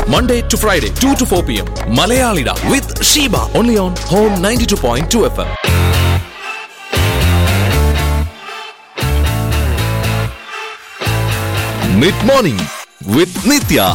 Monday to Friday, 2 to 4 p.m. Malayalida with Sheba. Only on Home 92.2 FM. Mid morning with Nitya.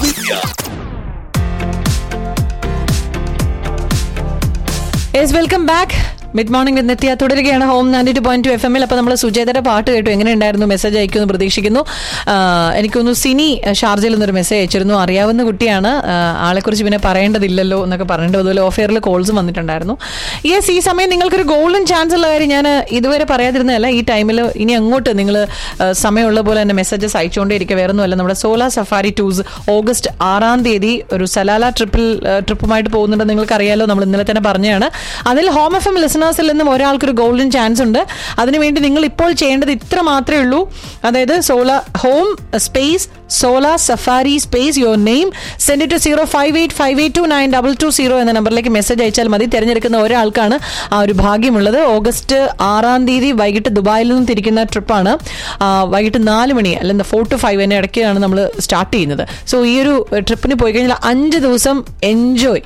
Yes welcome back mid morning with Nitya തുടരുകയാണ് home ninety two point two F എമ്മിൽ അപ്പോൾ നമ്മൾ സുജേതയുടെ പാട്ട് കേട്ടു എങ്ങനെ ഉണ്ടായിരുന്നു message അയക്കുമെന്ന് പ്രതീക്ഷിക്കുന്നു ആ, എനിക്കൊന്ന് സിനി ഷാർജയിൽ നിന്നൊരു മെസ്സേജ് അയച്ചിരുന്നു അറിയാവുന്ന കുട്ടിയാണ് ആ, ആളെക്കുറിച്ച് പിന്നെ പറയേണ്ടതില്ലല്ലോ എന്നൊക്കെ പറഞ്ഞിട്ട് അതുപോലെ ഓഫെയറിൽ കോൾസ് വന്നിട്ടുണ്ടായിരുന്നു യെസ് ഈ സമയം നിങ്ങൾക്കൊരു ഗോൾഡൻ ചാൻസ് ഉള്ള കാര്യം ഞാൻ ഇതുവരെ പറയാതിരുന്നതല്ല ഈ ടൈമിൽ ഇനി അങ്ങോട്ട് നിങ്ങൾ സമയമുള്ള പോലെ തന്നെ മെസ്സേജസ് അയച്ചുകൊണ്ടേയിരിക്കുക വേറെ ഒന്നുമല്ല നമ്മുടെ സോലാ സഫാരി ടൂസ് ഓഗസ്റ്റ് ആറാം തീയതി ഒരു സലാല ട്രിപ്പിൽ ട്രിപ്പുമായിട്ട് പോകുന്നുണ്ടെന്ന് നിങ്ങൾക്ക് അറിയാലോ നമ്മൾ ഇന്നലെ തന്നെ പറഞ്ഞതാണ് അതിൽ ഹോം എഫ് എം ലിസണേഴ്സിൽ നിന്നും ഒരാൾക്കൊരു ഗോൾഡൻ ചാൻസ് ഉണ്ട് അതിനുവേണ്ടി നിങ്ങൾ ഇപ്പോൾ ചെയ്യേണ്ടത് ഇത്ര മാത്രമേ ഉള്ളൂ അതായത് solar home space solar safari space your name send to zero five eight five eight two nine double two zero എന്ന നമ്പറിലേക്ക് മെസ്സേജ് അയച്ചാൽ മതി തിരഞ്ഞെടുക്കുന്ന ഒരാൾക്കാണ് ആ ഒരു ഭാഗ്യമുള്ളത് ഓഗസ്റ്റ് ആറാം തീയതി വൈകിട്ട് ദുബായിൽ നിന്നും തിരിക്കുന്ന ട്രിപ്പാണ് ആ, വൈകിട്ട് നാല് മണി അല്ലെങ്കിൽ ഫോർ ടു ഫൈവ് എന്നെ ഇടയ്ക്കാണ് നമ്മൾ സ്റ്റാർട്ട് ചെയ്യുന്നത് സോ ഈ ഒരു ട്രിപ്പിന് പോയി കഴിഞ്ഞാൽ അഞ്ച് ദിവസം എൻജോയ്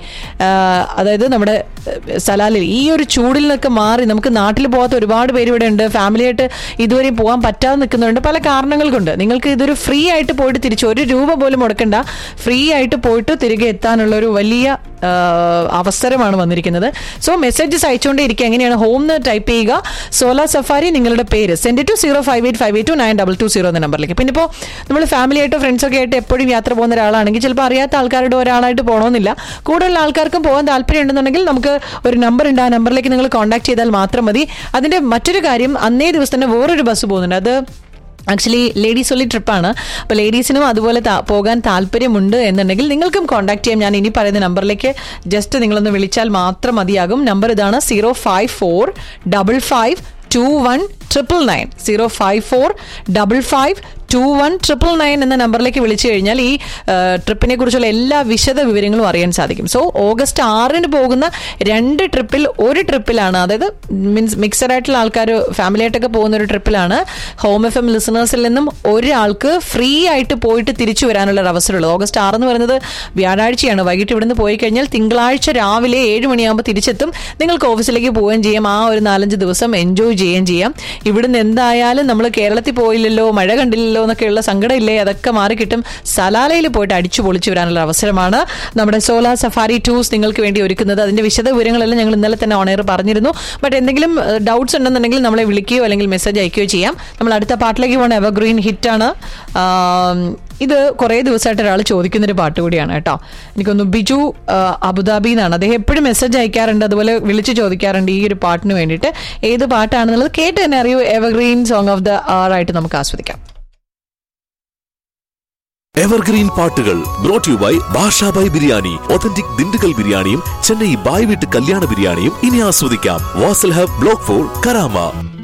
അതായത് നമ്മുടെ ഏഹ്, സലാലിൽ ഈ ഒരു ചൂടിൽ നിന്നൊക്കെ മാറി നമുക്ക് നാട്ടിൽ പോകാത്ത ഒരുപാട് പേര് ഇവിടെ ഉണ്ട് ഫാമിലിയായിട്ട് ഇതുവരെ പോകാൻ പറ്റാതെ നിൽക്കുന്നുണ്ട് പല കാരണങ്ങൾ കൊണ്ട് നിങ്ങൾക്ക് ഇതൊരു ഫ്രീ ആയിട്ട് പോയിട്ട് തിരിച്ച് ഒരു രൂപ പോലും മുടക്കണ്ട ഫ്രീ ആയിട്ട് പോയിട്ട് തിരികെ എത്താനുള്ള ഒരു വലിയ ആ, അവസരമാണ് വന്നിരിക്കുന്നത് സോ മെസ്സേജസ് അയച്ചുകൊണ്ടേ ഇരിക്കുക എങ്ങനെയാണ് ഹോം എന്ന് ടൈപ്പ് ചെയ്യുക സോലാർ സഫാരി നിങ്ങളുടെ പേര് send to zero five eight five eight two nine double two zero എന്ന നമ്പറിലേക്ക് പിന്നെ ഇപ്പോൾ നമ്മൾ ഫാമിലി ആയിട്ടോ ഫ്രണ്ട്സൊക്കെ ആയിട്ട് എപ്പോഴും യാത്ര പോകുന്ന ഒരാളാണെങ്കിൽ ചിലപ്പോൾ അറിയാത്ത ആൾക്കാരുടെ ഒരാളായിട്ട് പോകണമെന്നില്ല കൂടുതൽ ആൾക്കാർക്കും പോകാൻ താല്പര്യം ഉണ്ടെന്നുണ്ടെങ്കിൽ നമുക്ക് ഒരു നമ്പർ ഉണ്ട് ആ നമ്പറിലേക്ക് നിങ്ങൾ കോൺടാക്ട് ചെയ്താൽ മാത്രം മതി അതിന്റെ മറ്റൊരു കാര്യം അന്നേ ദിവസം തന്നെ വേറൊരു ബസ് പോകുന്നുണ്ട് അത് ആക്ച്വലി ലേഡീസ് ഒള്ളി ട്രിപ്പാണ് അപ്പോൾ ലേഡീസിനും അതുപോലെ താ- പോകാൻ താല്പര്യമുണ്ട് എന്നുണ്ടെങ്കിൽ നിങ്ങൾക്കും കോൺടാക്ട് ചെയ്യാം ഞാൻ ഇനി പറയുന്ന നമ്പറിലേക്ക് ജസ്റ്റ് നിങ്ങളൊന്ന് വിളിച്ചാൽ മാത്രം മതിയാകും നമ്പർ ഇതാണ് zero five four double five two one triple nine zero five four double five two one triple nine എന്ന നമ്പറിലേക്ക് വിളിച്ചു കഴിഞ്ഞാൽ ഈ ട്രിപ്പിനെ കുറിച്ചുള്ള എല്ലാ വിശദ വിവരങ്ങളും അറിയാൻ സാധിക്കും സോ ഓഗസ്റ്റ് ആറിന് പോകുന്ന രണ്ട് ട്രിപ്പിൽ ഒരു ട്രിപ്പിലാണ് അതായത് മീൻസ് മിക്സഡ് ആയിട്ടുള്ള ആൾക്കാർ ഫാമിലി ആയിട്ടൊക്കെ പോകുന്ന ഒരു ട്രിപ്പിലാണ് ഹോം എഫ് എം ലിസണേഴ്സിൽ നിന്നും ഒരാൾക്ക് ഫ്രീ ആയിട്ട് പോയിട്ട് തിരിച്ചു വരാനുള്ള ഒരു അവസരമുള്ളത് ഓഗസ്റ്റ് ആറ് എന്ന് പറയുന്നത് വ്യാഴാഴ്ചയാണ് വൈകിട്ട് ഇവിടുന്ന് പോയി കഴിഞ്ഞാൽ തിങ്കളാഴ്ച രാവിലെ ഏഴ് മണിയാകുമ്പോൾ തിരിച്ചെത്തും നിങ്ങൾക്ക് ഓഫീസിലേക്ക് പോവുകയും ചെയ്യാം ആ ഒരു നാലഞ്ച് ദിവസം എൻജോയ് ചെയ്യുകയും ചെയ്യാം ഇവിടുന്ന് എന്തായാലും നമ്മൾ കേരളത്തിൽ പോയില്ലല്ലോ മഴ കണ്ടില്ലല്ലോ എന്നൊക്കെയുള്ള സങ്കടമില്ലേ അതൊക്കെ മാറി കിട്ടും സലാലയിൽ പോയിട്ട് അടിച്ചു പൊളിച്ചു വരാനുള്ള അവസരമാണ് നമ്മുടെ സോലാർ സഫാരി ടൂസ് നിങ്ങൾക്ക് വേണ്ടി ഒരുക്കുന്നത് അതിന്റെ വിശദ വിവരങ്ങളെല്ലാം ഞങ്ങൾ ഇന്നലെ തന്നെ ഓണയർ പറഞ്ഞിരുന്നു ബട്ട് എന്തെങ്കിലും ഡൗട്ട്സ് ഉണ്ടെന്നുണ്ടെങ്കിൽ നമ്മളെ വിളിക്കുകയോ അല്ലെങ്കിൽ മെസ്സേജ് അയക്കുകയോ ചെയ്യാം നമ്മൾ അടുത്ത പാട്ടിലേക്ക് പോകുന്ന എവർഗ്രീൻ ഹിറ്റാണ് ഇത് കുറേ ദിവസമായിട്ട് ഒരാൾ ചോദിക്കുന്നൊരു പാട്ട് കൂടിയാണ് കേട്ടോ എനിക്കൊന്ന് ബിജു ആ, അബുദാബി എന്നാണ് അദ്ദേഹം എപ്പോഴും മെസ്സേജ് അയക്കാറുണ്ട് അതുപോലെ വിളിച്ച് ചോദിക്കാറുണ്ട് ഈ ഒരു പാട്ടിന് വേണ്ടിയിട്ട് ഏത് പാട്ടാണെന്നുള്ളത് കേട്ട് തന്നെ അറിയൂ evergreen song of the hour ആയിട്ട് നമുക്ക് ആസ്വദിക്കാം എവർഗ്രീൻ പാട്ടുകൾ brought you by Basha Bhai biryani authentic Dindigul ബിരിയാണിയും ചെന്നൈ ബായ് വീട്ട് കല്യാണ ബിരിയാണിയും ഇനി ആസ്വദിക്കാം Wasl hub block four Karama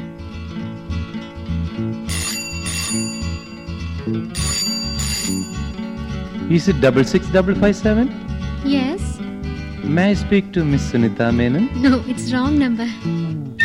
Is it double six double five seven? Yes. May I speak to Miss Sunita Menon? No, it's wrong number.